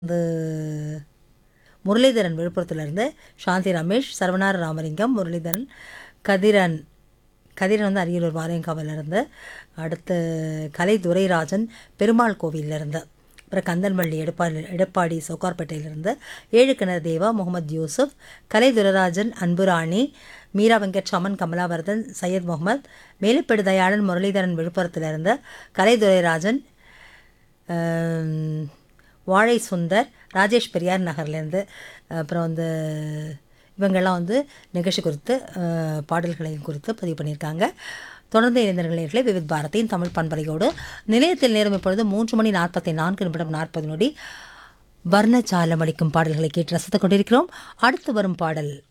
வந்து முரளிதரன் விழுப்புரத்துலேருந்து சாந்தி ரமேஷ் சரவணார ராமலிங்கம் முரளிதரன் கதிரன் கதிரன் வந்து அரியலூர் வாரியங்காவிலிருந்து அடுத்து கலை துரைராஜன் பெருமாள் கோவிலிருந்து அப்புறம் கந்தன்வள்ளி எடப்பாடி எடப்பாடி சவுகார்பேட்டையிலிருந்து ஏழு கிணறு தேவா முகமது யூசுப் கலை துரைராஜன் அன்புராணி மீரா வெங்கட்ராமன் கமலாவர்தன் சையத் முகமது மேலுப்பெடு தயாளன் முரளிதரன் விழுப்புரத்திலிருந்து கலை துரைராஜன் ஆம், வாழை சுந்தர் ராஜேஷ் பெரியார் நகர்லேருந்து அப்புறம் வந்து இவங்கெல்லாம் வந்து நிகழ்ச்சி குறித்து அஹ், பாடல்களை குறித்து பதிவு பண்ணியிருக்காங்க தொடர்ந்து இணைந்த நிலையர்களை விவித் பாரதியின் தமிழ் பண்பலையோடு நிலையத்தில் நேரம் இப்பொழுது மூன்று மணி நாற்பத்தி நான்கு நிமிடம் நாற்பது நொடி வர்ணச்சாலம் அளிக்கும் பாடல்களை கேட்டு ரசித்துக் கொண்டிருக்கிறோம் அடுத்து வரும் பாடல்